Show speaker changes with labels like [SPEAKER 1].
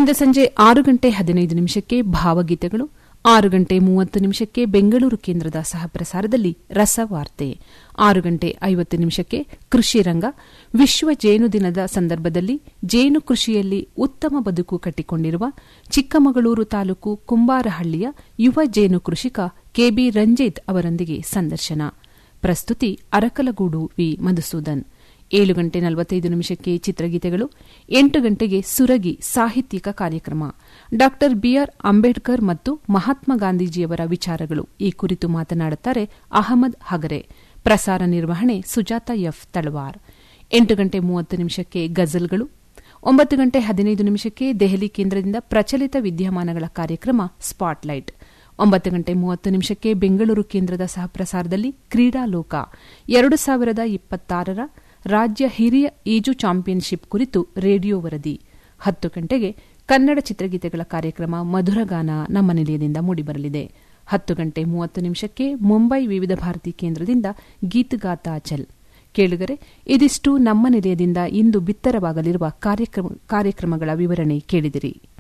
[SPEAKER 1] ಇಂದು ಸಂಜೆ ಆರು ಗಂಟೆ ಹದಿನೈದು ನಿಮಿಷಕ್ಕೆ ಭಾವಗೀತೆಗಳು ಆರು ಗಂಟೆ ಮೂವತ್ತು ನಿಮಿಷಕ್ಕೆ ಬೆಂಗಳೂರು ಕೇಂದ್ರದ ಸಹಪ್ರಸಾರದಲ್ಲಿ ರಸವಾರ್ತೆ ಆರು ಗಂಟೆ ಐವತ್ತು ನಿಮಿಷಕ್ಕೆ ಕೃಷಿ ರಂಗ ವಿಶ್ವ ಜೇನು ದಿನದ ಸಂದರ್ಭದಲ್ಲಿ ಜೇನು ಕೃಷಿಯಲ್ಲಿ ಉತ್ತಮ ಬದುಕು ಕಟ್ಟಿಕೊಂಡಿರುವ ಚಿಕ್ಕಮಗಳೂರು ತಾಲೂಕು ಕುಂಬಾರಹಳ್ಳಿಯ ಯುವ ಜೇನು ಕೃಷಿಕ ಕೆಬಿ ರಂಜಿತ್ ಅವರೊಂದಿಗೆ ಸಂದರ್ಶನ ಪ್ರಸ್ತುತಿ ಅರಕಲಗೂಡು ವಿ ಮಧುಸೂದನ್ ಏಳು ಗಂಟೆ ನಲವತ್ತೈದು ನಿಮಿಷಕ್ಕೆ ಚಿತ್ರಗೀತೆಗಳು ಎಂಟು ಗಂಟೆಗೆ ಸುರಗಿ ಸಾಹಿತ್ಯಿಕ ಕಾರ್ಯಕ್ರಮ ಡಾ ಬಿಆರ್ ಅಂಬೇಡ್ಕರ್ ಮತ್ತು ಮಹಾತ್ಮ ಗಾಂಧೀಜಿಯವರ ವಿಚಾರಗಳು ಈ ಕುರಿತು ಮಾತನಾಡುತ್ತಾರೆ ಅಹಮದ್ ಹಗರೆ ಪ್ರಸಾರ ನಿರ್ವಹಣೆ ಸುಜಾತ ಎಫ್ ತಳವಾರ್ ಎಂಟು ಗಂಟೆ ಮೂವತ್ತು ನಿಮಿಷಕ್ಕೆ ಗಜಲ್ಗಳು ಒಂಬತ್ತು ಗಂಟೆ ಹದಿನೈದು ನಿಮಿಷಕ್ಕೆ ದೆಹಲಿ ಕೇಂದ್ರದಿಂದ ಪ್ರಚಲಿತ ವಿದ್ಯಮಾನಗಳ ಕಾರ್ಯಕ್ರಮ ಸ್ಪಾಟ್ಲೈಟ್ ಒಂಬತ್ತು ಗಂಟೆ ಮೂವತ್ತು ನಿಮಿಷಕ್ಕೆ ಬೆಂಗಳೂರು ಕೇಂದ್ರದ ಸಹಪ್ರಸಾರದಲ್ಲಿ ಕ್ರೀಡಾಲೋಕ ಎರಡು ಸಾವಿರದ ಇಪ್ಪತ್ತಾರರ ರಾಜ್ಯ ಹಿರಿಯ ಈಜು ಚಾಂಪಿಯನ್ಶಿಪ್ ಕುರಿತು ರೇಡಿಯೋ ವರದಿ ಹತ್ತು ಗಂಟೆಗೆ ಕನ್ನಡ ಚಿತ್ರಗೀತೆಗಳ ಕಾರ್ಯಕ್ರಮ ಮಧುರಗಾನ ನಮ್ಮ ನಿಲಯದಿಂದ ಮೂಡಿಬರಲಿದೆ ಹತ್ತು ಗಂಟೆ ಮೂವತ್ತು ನಿಮಿಷಕ್ಕೆ ಮುಂಬೈ ವಿವಿಧ ಭಾರತಿ ಕೇಂದ್ರದಿಂದ ಗೀತಗಾತಾ ಚಲ್ ಕೇಳುಗರೆ ಇದಿಷ್ಟು ನಮ್ಮ ನಿಲಯದಿಂದ ಇಂದು ಬಿತ್ತರವಾಗಲಿರುವ ಕಾರ್ಯಕ್ರಮಗಳ ವಿವರಣೆ ಕೇಳಿದಿರಿ